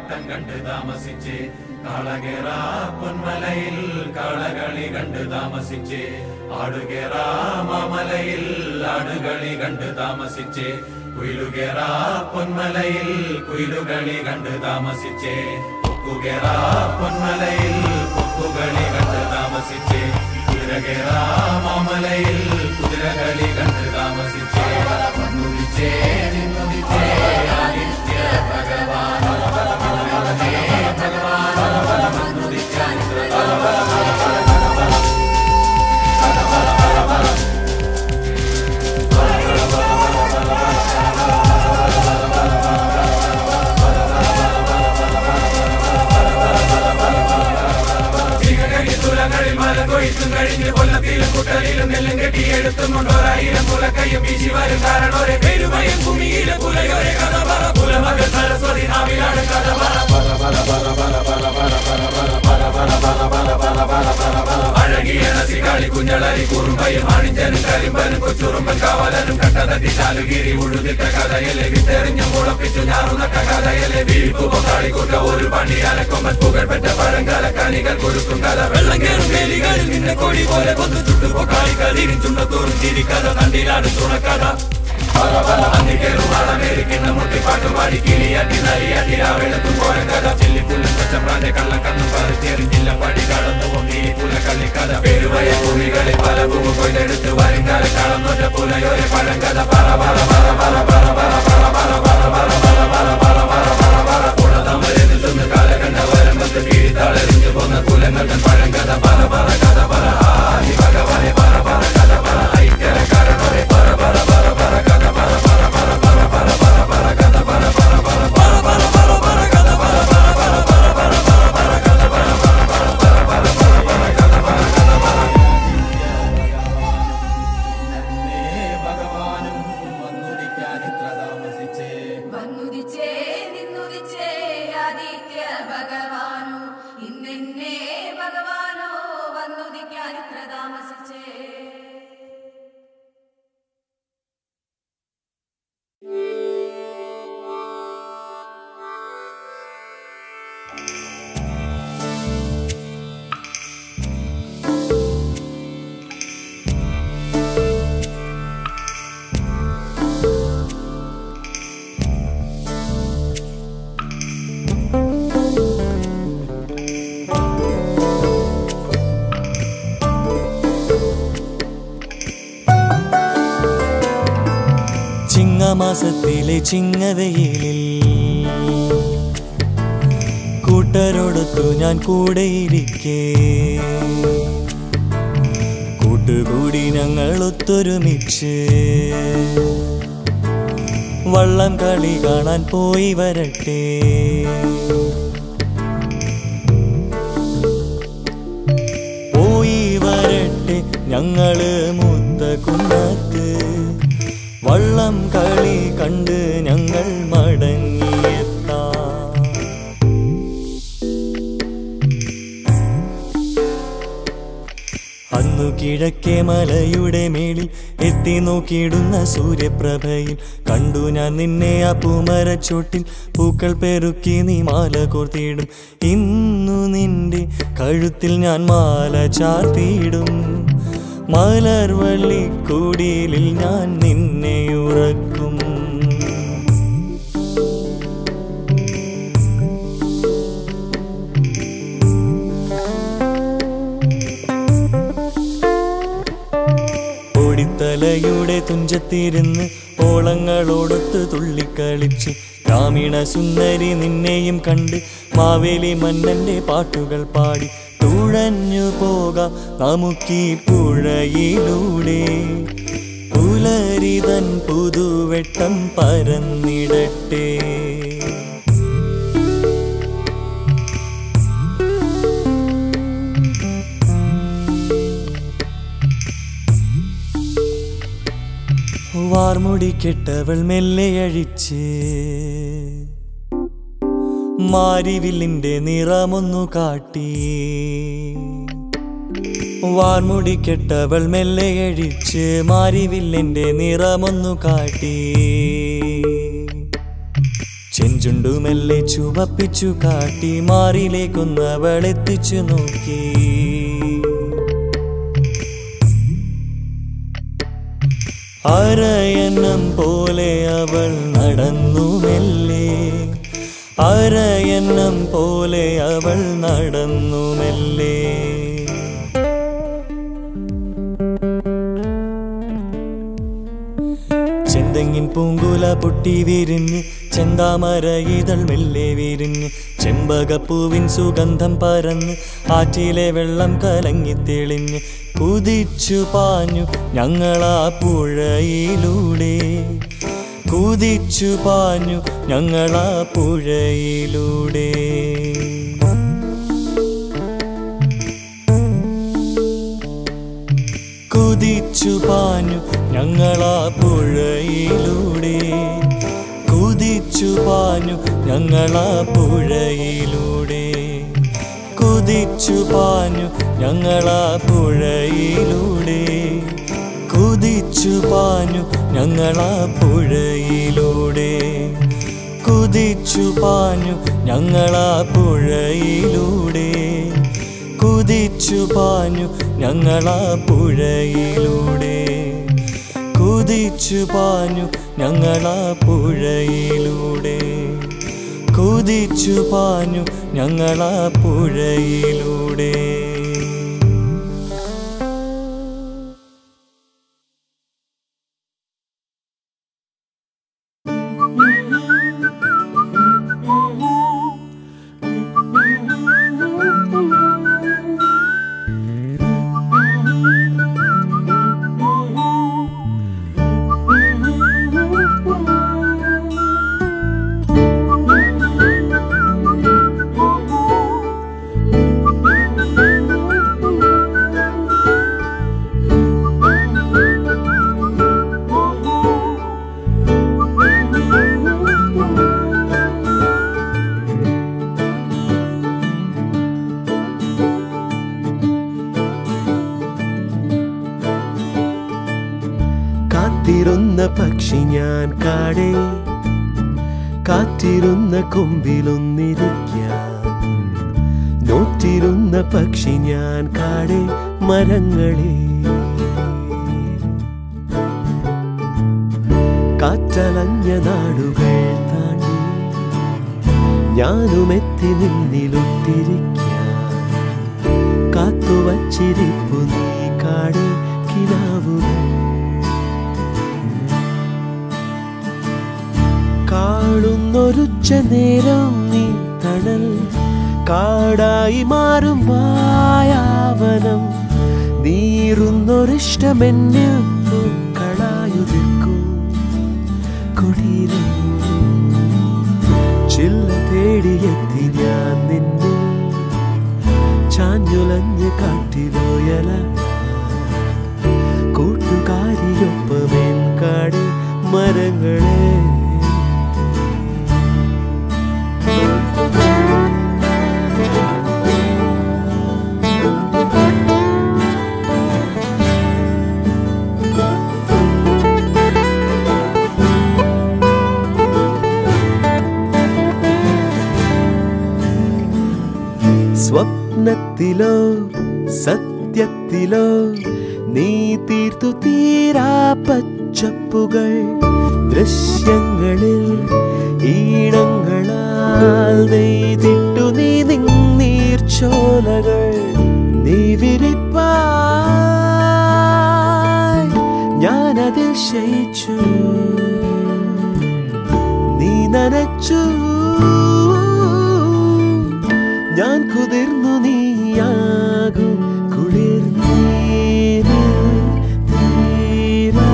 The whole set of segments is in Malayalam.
കാളവട്ടം കണ്ട് താമസിച്ച് കാളകേറ പൊന്മലയിൽ കാളകളി കണ്ട് താമസിച്ച് ആടുകേറ മാമലയിൽ ആടുകളി കണ്ട് താമസിച്ച് കുയിലുകേറ പൊന്മലയിൽ കുയിലുകളി കണ്ട് താമസിച്ച് കൊക്കുകേറ പൊന്മലയിൽ കൊക്കുകളി കണ്ട് താമസിച്ച് കുതിരകേറ മാമലയിൽ കുതിരകളി കണ്ട് താമസിച്ച് വന്നുദിച്ചേ നിന്നുദിച്ചേ ആദിത്യ ഭഗവാൻ വന്നുദിച്ചേ ഭഗവാൻ വന്നുദിച്ചാൻ തുലകളിൽ മല കൊയ്ത്തും കഴിഞ്ഞ് കൊല്ലത്തിലും കുട്ടലിലും നെല്ലും കെട്ടി എടുത്തും കൊണ്ടോരായിരം പുലക്കയ്യും വീശി വരും കാരണോരെ പെരുമയും ഭൂമിയിലെ പുലയോരെ കഥ പറ പുലമകൾ സരസ്വതി നാവിലാണ് കഥ പറ അഴകിയ നസികാളി കുഞ്ഞളരി കുറുമ്പയും അണിഞ്ചനും കരിമ്പനും കൊച്ചുറുമ്പൻ കാവലനും കട്ടതട്ടി ചാലുകീരി ഉഴുതിട്ട കഥയലെ വിത്തെറിഞ്ഞു മുളപ്പിച്ചു ഞാറുനട്ട കഥയലെ വീഴ്പു പൊക്കാളിക്കൂട്ട ഒരു പണി അലക്കൊമ്പൻ പുകഴ്പെറ്റ പഴങ്കാല കനികൾ കൊടുക്കും കഥ വെള്ളം കേറും വേലികളിൽ നിന്നെ കൊടി പോലെ കൊന്നു ചുട്ടു പൊക്കാളി കതിരിൻ ചുണ്ടത്തോറും ചിരിക്കഥ തണ്ടിലാണ് തുണക്കഥ അന്നിക്കേറുവാളമേരിക്കുന്ന മുട്ടിപ്പാട്ടുപാടി കിളിയാട്ടി നരിയാട്ടി രാവെളുത്തും കോരം കഥ ചെല്ലിപ്പുല്ലും പച്ചമ്പ്രാന്റെ കള്ളക്കണ്ണും പറിച്ചെറിഞ്ഞില്ല പടി കടന്നു പൊങ്ങി പുല കള്ളിക്കഥ പേരുവയ ഭൂമികളിൽ പല ഭൂമി കൊയ്തെടുത്ത് വരുംകാല കളം തൊറ്റ പുലയോരെ പഴങ്കഥ പറ പറ പറ പറ പറ പറ പറ പറ പറ പറ പറ പറ പറ പറ പറ പറ കുളതമരെ നിൽക്കുന്ന കാലകണ്ഠ വരമ്പത്ത് കീഴിത്താളെറിഞ്ഞു പോന്ന കുലങ്ങളുടെ പഴങ്കഥ പറ പറ കഥ പറ ആദി ഭഗവാനെ പറ പറ കഥ പറ ഐക്യരക്കാരനോരെ പറ പറ പറ പറ കഥ പറ പറ പറ പറ പറ പറ പറ കഥ പറ പറ പറ പറ പറ പറ പറ കഥ പറ പറ പറ പറ പറ പറ കഥ പറ പറ പറ പറ പറ പറ കഥ പറ കഥ പറ ഭഗവാനും വന്നുദിക്കാൻ ഇത്ര താമസിച്ചേ വന്നുദിച്ചേ നിന്നുദിച്ചേ ആദിത്യ ഭഗവാനോ ഇന്നെന്നെ ഭഗവാനോ വന്നുദിക്കാൻ ഇത്ര താമസിച്ചേ ചിങ്ങമാസത്തിലെ ചിങ്ങവെയിലിൽ കൂട്ടരോടൊത്തു ഞാൻ കൂടെയിരിക്കേ കൂട്ടുകൂടി ഞങ്ങൾ ഒത്തൊരുമിച്ച് വള്ളം കളി കാണാൻ പോയി വരട്ടെ പോയി വരട്ടെ ഞങ്ങള് മൂത്ത കുന്നത്ത് വള്ളം കളി കണ്ട് ഞങ്ങൾ മടങ്ങിയെത്താം അന്നു കിഴക്കേ മലയുടെ മേളിൽ എത്തി നോക്കിയിടുന്ന സൂര്യപ്രഭയിൽ കണ്ടു ഞാൻ നിന്നെ ആ പൂമരച്ചോട്ടിൽ പൂക്കൾ പെറുക്കി നീ മാല കോർത്തിയിടും ഇന്നു നിന്റെ കഴുത്തിൽ ഞാൻ മാല ചാർത്തിയിടും മലർവള്ളിക്കൂടിയിലിൽ ഞാൻ നിന്നെ ഉറക്കും ഓടിത്തലയുടെ തുഞ്ചത്തിരുന്ന് ഓളങ്ങളോടൊത്ത് തുള്ളിക്കളിച്ച് ഗ്രാമീണ സുന്ദരി നിന്നെയും കണ്ട് മാവേലി മന്നന്റെ പാട്ടുകൾ പാടി തുഴഞ്ഞു പോകാം നമുക്കീ പുഴയിലൂടെ പുലരിതൻ പുതുവെട്ടം പരന്നിടട്ടെ വാർമുടി കെട്ടവൾ മെല്ലെ അഴിച്ച് മാരിവില്ലിന്റെ നിറമൊന്നു കാട്ടി വാർമുടി കെട്ടവൾ മെല്ലെ അഴിച്ച് മാരിവില്ലിന്റെ നിറമൊന്നു കാട്ടി ചെഞ്ച ചെഞ്ചുണ്ടുമെല്ലെ ചുവപ്പിച്ചു കാട്ടി മാറിലേക്കൊന്നവളെത്തിച്ചു നോക്കി അരയന്നം പോലെ അവൾ നടന്നു മെല്ലെ അരയന്നം പോലെ അവൾ നടന്നു മെല്ലെ ചെന്തെങ്ങിൻ പൂങ്കുല പൊട്ടി വിരിഞ്ഞ് ചെന്താമര ഇതൾ മെല്ലെ വിരിഞ്ഞ് ചെമ്പകപ്പൂവിൻ സുഗന്ധം പരന്ന് ആറ്റിലെ വെള്ളം കലങ്ങി തെളിഞ്ഞ് കുതിച്ചു പാഞ്ഞു ഞങ്ങളാ പുഴയിലൂടെ കുതിച്ചു പാഞ്ഞു ഞങ്ങളാ പുഴയിലൂടെ കുതിച്ചു പാഞ്ഞു ഞങ്ങളാ പുഴയിലൂടെ കുതിച്ചു പാഞ്ഞു ഞങ്ങളാ പുഴയിലൂടെ കുതിച്ചു പാഞ്ഞു ഞങ്ങളാ പുഴയിലൂടെ കുതിച്ചു പാഞ്ഞു ഞങ്ങളാ പുഴയിലൂടെ കുതിച്ചു പാഞ്ഞു ഞങ്ങളാ പുഴയിലൂടെ കുതിച്ചു പാഞ്ഞു ഞങ്ങളാ പുഴയിലൂടെ കുതിച്ചു പാഞ്ഞു ഞങ്ങളാ പുഴയിലൂടെ കുതിച്ചു പാഞ്ഞു ഞങ്ങളാ പുഴയിലൂടെ കാത്തിരുന്ന പക്ഷി ഞാൻ കാടേ കാത്തിരുന്ന കൊമ്പിലൊന്നിരിക്കാൻ നോറ്റിരുന്ന പക്ഷി ഞാൻ കാടേ മരങ്ങളെ കാറ്റലഞ്ഞ നാടുകൾ താണ്ടി ഞാനുമെത്തി നിന്നിലൊട്ടിരിക്കാൻ കാത്തുവച്ചിരിപ്പു നീ കാടേ കിനാവുകൾ കാണുന്നൊരുച്ച നേരം നീ തണൽ കാടായി മാറും മായാവനം നീറുന്നൊരിഷ്ടമെന്നിൽ പൂക്കളായുതിർക്കും കുടീരം ചില്ല തേടിയെത്തി ഞാൻ നിന്നിൽ ചാഞ്ഞുലഞ്ഞ് കാട്ടിലോയല കൂട്ടുകാരിയൊപ്പമേൻ കാട് മരങ്ങളെ സ്വപ്നത്തിലോ സത്യത്തിലോ നീ തീർത്തു തീരാ പച്ചപ്പുകൾ ദൃശ്യങ്ങളിൽ ഈണങ്ങളാൽ നെയ്തിട്ടു നീ നീർച്ചോലകൾ നീ വിരിപ്പായി ഞാനതിൽ ശയിച്ചു നീ നനച്ചു ഞാൻ കുതിർന്നു നീയാകും കുളിർ നീരിൽ തീരാ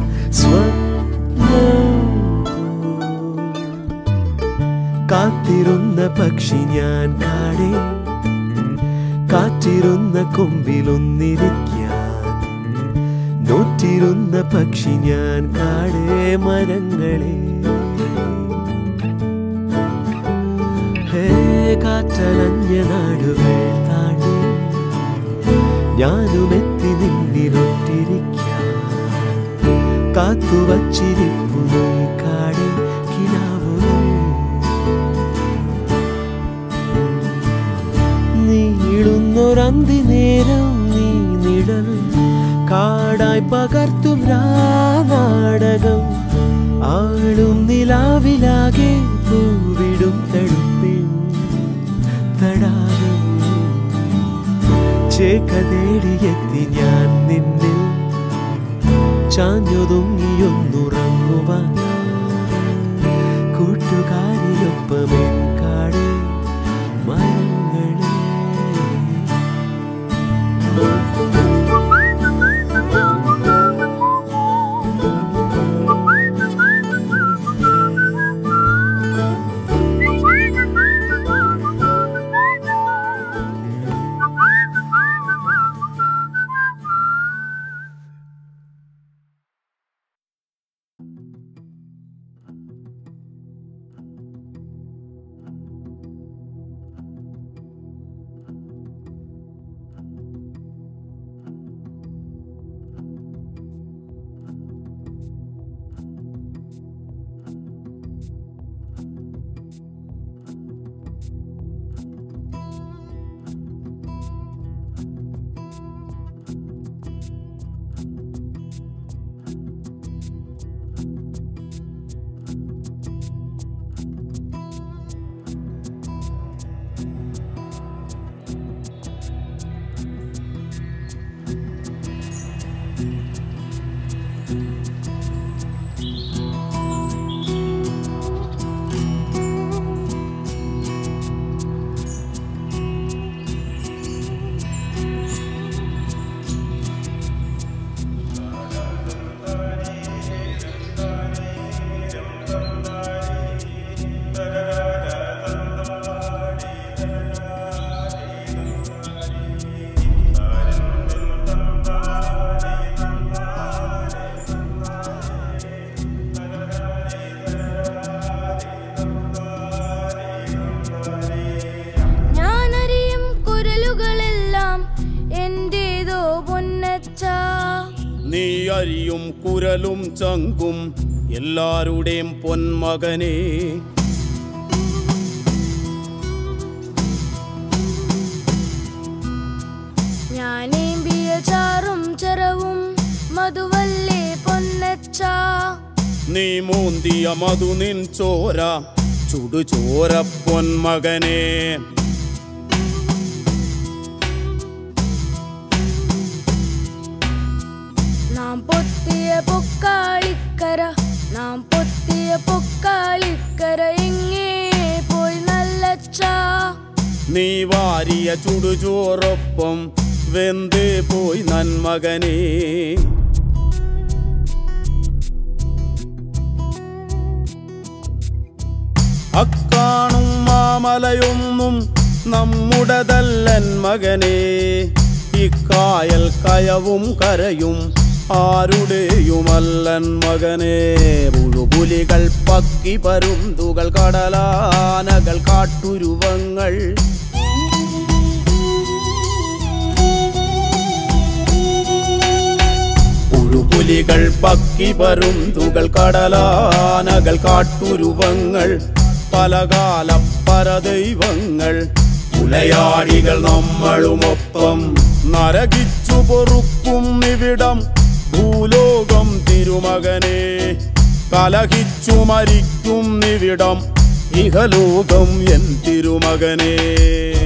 സ്വപ്നം പോൽ. കാത്തിരുന്ന പക്ഷി ഞാൻ കാടേ കാറ്റിരുന്ന കൊമ്പിലൊന്നിരിക്കാൻ നോറ്റിരുന്ന പക്ഷി ഞാൻ കാടേ മരങ്ങളെ ഹേ കാറ്റലഞ്ഞ നാടുകൾ താണ്ടി ഞാനുമെത്തി നിന്നിലൊട്ടിരിക്കാൻ കാത്തുവച്ചിരിപ്പു നീ കാട് കിനാവുകൾ അന്തി നേരം നീ നിഴൽ കാടായി പകർത്തും നാടകം ആളും നിലാവിലാകെ പൂവിടും തടുപ്പിൻ തടാകം ചേക്ക തേടിയെത്തി ഞാൻ നിന്നിൽ ചാഞ്ഞൊതുങ്ങിയൊന്നുറങ്ങുവാൻ കൂട്ടുകാരിയൊപ്പമെൻ കാട് മരങ്ങളെ ഞാനറിയും കുരലുകളെല്ലാം എന്റേതോ പൊന്നച്ച നീ അരിയും കുരലും ചങ്കും എല്ലാരുടെയും പൊന്മകനെ ഞാനേമ്പിയ ചാറും ചെറവും മധുവല്ലേ പൊന്നച്ച നീ മൂന്തിയ മധു നിൻ ചോര ചുടു ചോര പൊന്മകനെ നാം പൊത്തിയ പൊക്കാളിക്കര നാം പൊത്തിയ പൊക്കാളിക്കര എങ്ങേ പോയി നല്ലച്ച നീ വാരിയ ചുടു ചോറൊപ്പം വെന്ത് പോയി നന്മകനെ അക്കാണും മാമലയൊന്നും നമ്മുടതല്ലൻ മകനെ ഇക്കായൽ കയവും കരയും ആരുടെയുമല്ലൻ മകനെ മുഴുപുലികൾ പക്കി പരുന്തുകൾ കടലാനകൾ കാട്ടുരുവങ്ങൾ പുഴുപുലികൾ പക്കി പരുന്തുകൾ കടലാനകൾ കാട്ടുരുവങ്ങൾ പലകാല പരദൈവങ്ങൾ പുലയാടികൾ നമ്മളുമൊപ്പം നരകിച്ചു പൊറുക്കും നിവിടം ഭൂലോകം തിരുമകനെ കലഹിച്ചു മരിക്കും നിവിടം ഇഹലോകം എൻ തിരുമകനേ